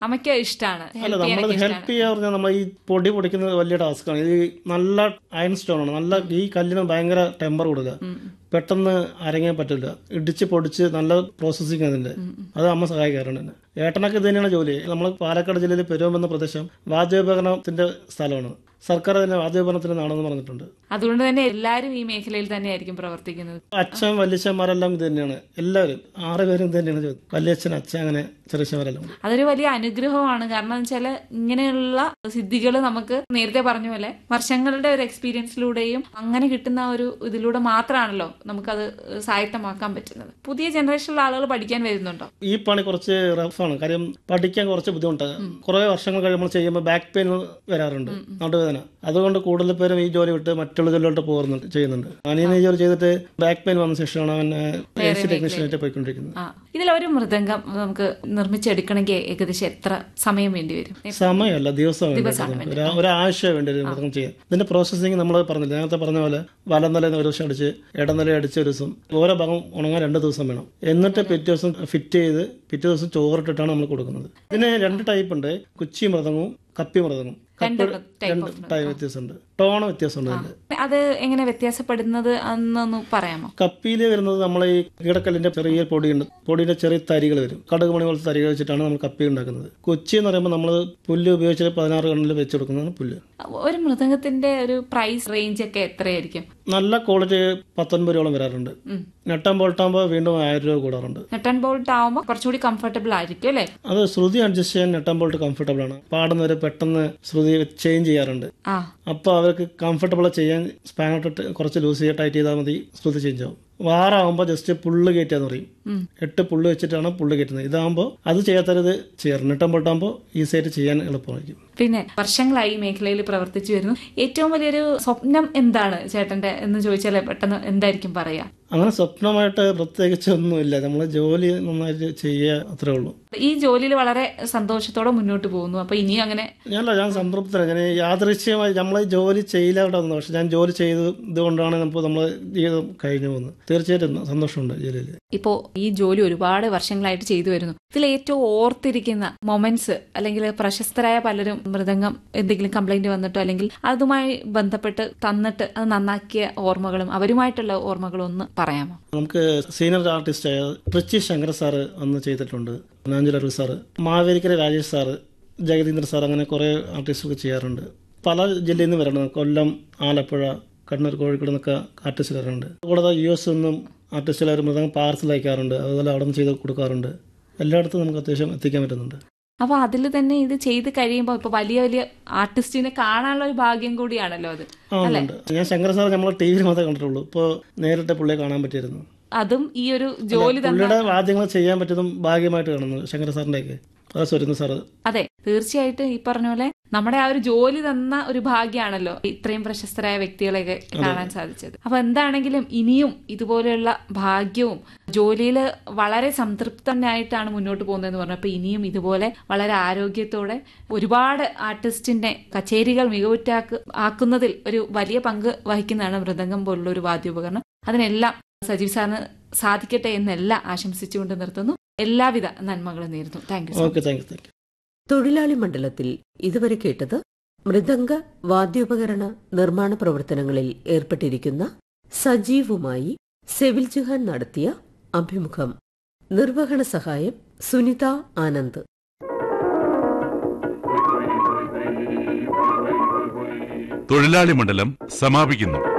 അമ്മയ്ക്ക് ഇഷ്ടമാണ് അല്ല നമ്മളത് ഹെൽപ്പ് ചെയ്യാ പറഞ്ഞാൽ നമ്മൾ ഈ പൊടി പൊടിക്കുന്നത് വലിയ ടാസ്ക്കാണ് ഇത് നല്ല അയൺ സ്റ്റോൺ ആണ് നല്ല ഈ കല്ലിന് ഭയങ്കര ടെമ്പർ കൂടുതല പെട്ടെന്ന് അരങ്ങാൻ പറ്റില്ല ഇടിച്ച് പൊടിച്ച് നല്ല പ്രോസസ്സിങ് അതിന്റെ അത് അമ്മ സഹായിക്കാറുണ്ട് എന്നെ. ഏട്ടനൊക്കെ ഇത് തന്നെയാണ് ജോലി നമ്മൾ പാലക്കാട് ജില്ലയിൽ പെരുവം എന്ന പ്രദേശം വാദ്യോപകരണത്തിന്റെ സ്ഥലമാണ് സർക്കാർ തന്നെ വാദ്യോപകരണത്തിന്റെ നാടെന്ന് പറഞ്ഞിട്ടുണ്ട് അതുകൊണ്ട് തന്നെ എല്ലാവരും ഈ മേഖലയിൽ തന്നെയായിരിക്കും പ്രവർത്തിക്കുന്നത് അച്ഛൻ വല്യച്ഛന്മാരെല്ലാം ഇത് തന്നെയാണ് എല്ലാവരും ആറ് പേരും ഇത് തന്നെയാണ് ജോലി വല്യച്ഛൻ അച്ഛൻ അങ്ങനെ ചെറിയച്ഛന്മാരെല്ലാം ഉണ്ട്. അതൊരു വലിയ അനുഗ്രഹമാണ് കാരണം വെച്ചാൽ ഇങ്ങനെയുള്ള സിദ്ധികൾ നമുക്ക് നേരത്തെ പറഞ്ഞ പോലെ വർഷങ്ങളുടെ ഒരു എക്സ്പീരിയൻസിലൂടെയും അങ്ങനെ കിട്ടുന്ന ഒരു ഇതിലൂടെ മാത്രമാണല്ലോ നമുക്കത് സ്വായത്തമാക്കാൻ പറ്റുന്നത് പുതിയ ജനറേഷനിലുള്ള ആളുകൾ പഠിക്കാൻ വരുന്നുണ്ടോ ഈ പണി കുറച്ച് റഫാണ് കാര്യം പഠിക്കാൻ കുറച്ച് ബുദ്ധിമുട്ടാണ് കുറെ വർഷങ്ങൾ കഴിയുമ്പോൾ ചെയ്യുമ്പോൾ ബാക്ക് പെയിൻ വരാറുണ്ട് നടുവേദന അതുകൊണ്ട് കൂടുതൽ പേരും ഈ ജോലി വിട്ട് മറ്റുള്ള ജോലിയിലോട്ട് പോകുന്നുണ്ട് ചെയ്യുന്നുണ്ട് അനിയൻ ഈ ജോലി ചെയ്തിട്ട് ബാക്ക് പെയിൻ വന്ന ശേഷമാണ് അവൻ എ സി ടെക്നീഷ്യനായിട്ട് പോയിക്കൊണ്ടിരിക്കുന്നത് ആ ഇതിലൊരു മൃദംഗം നമുക്ക് നിർമ്മിച്ചെടുക്കണമെങ്കിൽ ഏകദേശം എത്ര സമയം വേണ്ടി വരും സമയമല്ല ദിവസം ഒരാഴ്ച വേണ്ടി വരും മൃതകം ചെയ്യാൻ ഇതിന്റെ പ്രോസസ്സിങ് നമ്മൾ പറഞ്ഞില്ല നേരത്തെ പറഞ്ഞ പോലെ വലനില ഒരു ദിവസം അടിച്ച് ഇടനില അടിച്ച് ഒരു ദിവസം ഓരോ ഭാഗം ഉണങ്ങാൻ രണ്ട് ദിവസം വേണം എന്നിട്ട് പിറ്റേ ദിവസം ഫിറ്റ് ചെയ്ത് പിറ്റേ ദിവസം ചോറിട്ടിട്ടാണ് നമ്മൾ കൊടുക്കുന്നത് ഇതിന് രണ്ട് ടൈപ്പ് ഉണ്ട് കുച്ചി മൃതങ്ങവും കപ്പി മൃതങ്ങും രണ്ട് type രണ്ട് ടൈപ്പ് വ്യത്യാസമുണ്ട് ടോണ് വ്യത്യാസമുണ്ട് അതിന്റെ അത് എങ്ങനെ വ്യത്യാസപ്പെടുന്നത് എന്നൊന്ന് പറയാമോ കപ്പിയിൽ വരുന്നത് നമ്മൾ ഈ കീടക്കല്ലിന്റെ ചെറിയ പൊടിയുണ്ട് പൊടിയുടെ ചെറിയ തരികൾ വരും കടുക് മണി പോലത്തെ തരികൾ വെച്ചിട്ടാണ് നമ്മൾ കപ്പി ഉണ്ടാക്കുന്നത് കൊച്ചി എന്ന് പറയുമ്പോൾ നമ്മൾ പുല്ല് ഉപയോഗിച്ച് പതിനാറ് കണ്ണിൽ വെച്ച് കൊടുക്കുന്നതാണ് പുല്ല് ഒരു മൃദംഗത്തിന്റെ ഒരു പ്രൈസ് റേഞ്ച് ഒക്കെ എത്രയായിരിക്കും നല്ല ക്വാളിറ്റി പത്തൊൻപത് രൂപയോളം വരാറുണ്ട് നെട്ടാൻ ബോൾട്ടാകുമ്പോൾ വീണ്ടും ആയിരം രൂപ കൂടാറുണ്ട് നെട്ടൺ ബോൾട്ട് ആവുമ്പോൾ കുറച്ചുകൂടി കംഫർട്ടബിൾ ആയിരിക്കും അല്ലേ അത് ശ്രുതി അഡ്ജസ്റ്റ് ചെയ്യാൻ നെട്ടാൻ ബോൾട്ട് കംഫർട്ടബിൾ ആണ് പാടുന്നവര് പെട്ടെന്ന് ശ്രുതി ചേഞ്ച് ചെയ്യാറുണ്ട് ആ അപ്പോൾ അവർക്ക് കംഫർട്ടബിൾ ചെയ്യാൻ സ്പാനോട്ട് കുറച്ച് ലൂസ് ചെയ്യാൻ ടൈറ്റ് ചെയ്താൽ മതി ശ്രുതി ചേഞ്ച് ആവും വാറാവുമ്പോൾ ജസ്റ്റ് പുള്ള് കയറ്റാന്ന് പറയും എട്ട് പുള്ള് വെച്ചിട്ടാണ് പുള്ള് കയറ്റുന്നത് ഇതാകുമ്പോൾ അത് ചെയ്യാത്തത് ചെയ്യാറ് നെട്ടം പൊട്ടാകുമ്പോൾ ഈസി ആയിട്ട് ചെയ്യാൻ എളുപ്പമായിരിക്കും പിന്നെ വർഷങ്ങളായി ഈ മേഖലയിൽ പ്രവർത്തിച്ചു വരുന്നു ഏറ്റവും വലിയൊരു സ്വപ്നം എന്താണ് ചേട്ടന്റെ എന്ന് ചോദിച്ചാൽ പെട്ടെന്ന് എന്തായിരിക്കും പറയാ അങ്ങനെ സ്വപ്നമായിട്ട് പ്രത്യേകിച്ച് ഒന്നുമില്ല നമ്മൾ ജോലി നന്നായിട്ട് ചെയ്യുക അത്രേ ഉള്ളൂ ഈ ജോലിയിൽ വളരെ സന്തോഷത്തോടെ മുന്നോട്ട് പോകുന്നു അപ്പൊ ഇനിയും അങ്ങനെ ഞാനല്ല ഞാൻ സംതൃപ്തനാണ് ഞാൻ യാദൃശ്യമായി നമ്മൾ ജോലി ചെയ്യില്ലാണ്ട് വന്നത് പക്ഷെ ഞാൻ ജോലി ചെയ്ത് ഇതുകൊണ്ടാണ് നമുക്ക് നമ്മൾ ജീവിതം കഴിഞ്ഞു പോകുന്നത് തീർച്ചയായിട്ടും സന്തോഷമുണ്ട് ജോലിയിൽ ഇപ്പോ ഈ ജോലി ഒരുപാട് വർഷങ്ങളായിട്ട് ചെയ്തു വരുന്നു ഇതിൽ ഏറ്റവും ഓർത്തിരിക്കുന്ന മൊമെന്റ്സ് അല്ലെങ്കിൽ പ്രശസ്തരായ പലരും മൃദംഗം എന്തെങ്കിലും കംപ്ലൈന്റ് വന്നിട്ടോ അല്ലെങ്കിൽ അതുമായി ബന്ധപ്പെട്ട് തന്നിട്ട് അത് നന്നാക്കിയ ഓർമ്മകളും അവരുമായിട്ടുള്ള ഓർമ്മകളും ഒന്ന് പറയാമോ നമുക്ക് സീനിയർ ആർട്ടിസ്റ്റായ ട്രിച്ചി ശങ്കർ സാറ് അന്ന് ചെയ്തിട്ടുണ്ട് നാഞ്ചുല Arul sir Mavelikkara Rajesh sir Jagadeendra sir അങ്ങനെ കുറേ ആർട്ടിസ്റ്റൊക്കെ ചെയ്യാറുണ്ട് പല ജില്ലയിൽ നിന്ന് വരണം കൊല്ലം ആലപ്പുഴ കണ്ണൂർ കോഴിക്കോട് നിന്നൊക്കെ ആർട്ടിസ്റ്റ് വരാറുണ്ട് കൂടാതെ യു എസ് നിന്നും ആർട്ടിസ്റ്റുകൾ മൃതങ്ങൾ പാർസൽ അയക്കാറുണ്ട് അതുപോലെ അവിടെ നിന്ന് ചെയ്ത് കൊടുക്കാറുണ്ട് എല്ലായിടത്തും നമുക്ക് അത്യാവശ്യം എത്തിക്കാൻ പറ്റുന്നുണ്ട് അപ്പൊ അതിൽ തന്നെ ഇത് ചെയ്ത് കഴിയുമ്പോൾ ഇപ്പൊ വലിയ വലിയ ആർട്ടിസ്റ്റിനെ കാണാനുള്ള ഒരു ഭാഗ്യം കൂടിയാണല്ലോ അത് ആ ഉണ്ട് ഞാൻ ശങ്കർ സാർ നമ്മൾ ടി വിയിൽ മാത്രമേ കണ്ടിട്ടുള്ളൂ ഇപ്പോൾ നേരിട്ട് പുള്ളിയെ കാണാൻ പറ്റിയിരുന്നു അതും ഈ ഒരു ജോലി തന്നെ പുള്ളിയുടെ വാദ്യങ്ങൾ ചെയ്യാൻ പറ്റിയതും ഭാഗ്യമായിട്ട് കാണുന്നു ശങ്കർ സാറിൻ്റെയൊക്കെ അത് സ്വരുന്ന സാറ് അതെ തീർച്ചയായിട്ടും ഈ പറഞ്ഞ പോലെ നമ്മുടെ ആ ഒരു ജോലി തന്ന ഒരു ഭാഗ്യമാണല്ലോ ഇത്രയും പ്രശസ്തരായ വ്യക്തികളെയൊക്കെ കാണാൻ സാധിച്ചത് അപ്പൊ എന്താണെങ്കിലും ഇനിയും ഇതുപോലെയുള്ള ഭാഗ്യവും ജോലിയിൽ വളരെ സംതൃപ്തനായിട്ടാണ് മുന്നോട്ട് പോകുന്നതെന്ന് പറഞ്ഞു അപ്പൊ ഇനിയും ഇതുപോലെ വളരെ ആരോഗ്യത്തോടെ ഒരുപാട് ആർട്ടിസ്റ്റിന്റെ കച്ചേരികൾ മികവുറ്റാക്ക് ആക്കുന്നതിൽ ഒരു വലിയ പങ്ക് വഹിക്കുന്നതാണ് മൃദംഗം പോലുള്ള ഒരു വാദ്യോപകരണം അതിനെല്ലാം സജീവ് സാറിന് സാധിക്കട്ടെ എന്നെല്ലാം ആശംസിച്ചുകൊണ്ട് നിർത്തുന്നു എല്ലാവിധ നന്മകളും നേരുന്നു thank you okay thank you thank you തൊഴിലാളി മണ്ഡലത്തിൽ ഇതുവരെ കേട്ടത് മൃദംഗ വാദ്യോപകരണ നിർമ്മാണ പ്രവർത്തനങ്ങളിൽ ഏർപ്പെട്ടിരിക്കുന്ന സജീവുമായി സെവിൽ ജുഹാൻ നടത്തിയ അഭിമുഖം നിർവഹണ സഹായം സുനിത ആനന്ദ് തൊഴിലാളി മണ്ഡലം സമാപിക്കുന്നു